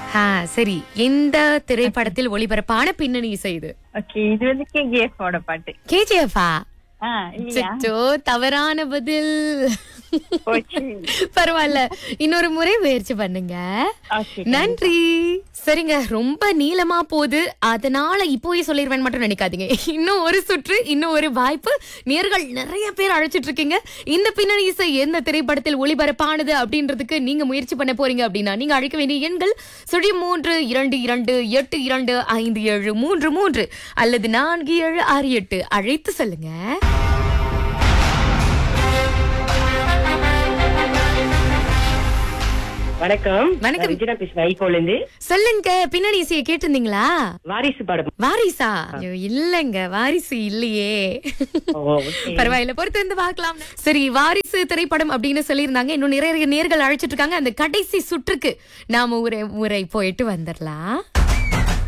ஆ, சரி எந்த திரைப்படத்தில் ஒளிபரப்பான பின்னணி இசை இது ஓகே இது வந்து கேஜிஎஃப் ஓட பாட்டு கேஜிஎஃபா ஆ இல்லையா அச்சோ தவறான பதில் போச்சு பரவாயில்ல இன்னொரு முறை முயற்சி பண்ணுங்க ஓகே நன்றி சரிங்க ரொம்ப நீளமா போகுது அதனால இப்போயே சொல்லிடுவேன் மட்டும் நினைக்காதீங்க இன்னும் ஒரு சுற்று இன்னும் ஒரு வாய்ப்பு நேர்கள் நிறைய பேர் அழைச்சிட்டு இருக்கீங்க இந்த பின்னணி இசை எந்த திரைப்படத்தில் ஒளிபரப்பானது அப்படின்றதுக்கு நீங்க முயற்சி பண்ண போறீங்க அப்படின்னா நீங்க அழைக்க வேண்டிய எண்கள் சுழி மூன்று இரண்டு இரண்டு எட்டு இரண்டு ஐந்து ஏழு மூன்று மூன்று அல்லது நான்கு ஏழு ஆறு எட்டு அழைத்து சொல்லுங்க வணக்கம் வணக்கம். நான் விஜயனா பேசுறேன் ஐகோல இருந்து சொல்லுங்க பின்னணி இசையை கேட்டிருந்தீங்களா வாரிசு படம் வாரிசா ஐயோ, இல்லங்க வாரிசு இல்லையே ஓ, okay. பரவாயில்ல பொறுத்து வந்து பார்க்கலாம் சரி வாரிசு திரைப்படம் அப்படின்னு சொல்லியிருந்தாங்க இன்னும் நிறைய நேர்கள் அழைச்சிட்டு இருக்காங்க அந்த கடைசி சுற்றுக்கு நாம ஒரு முறை போயிட்டு வந்துடலாம்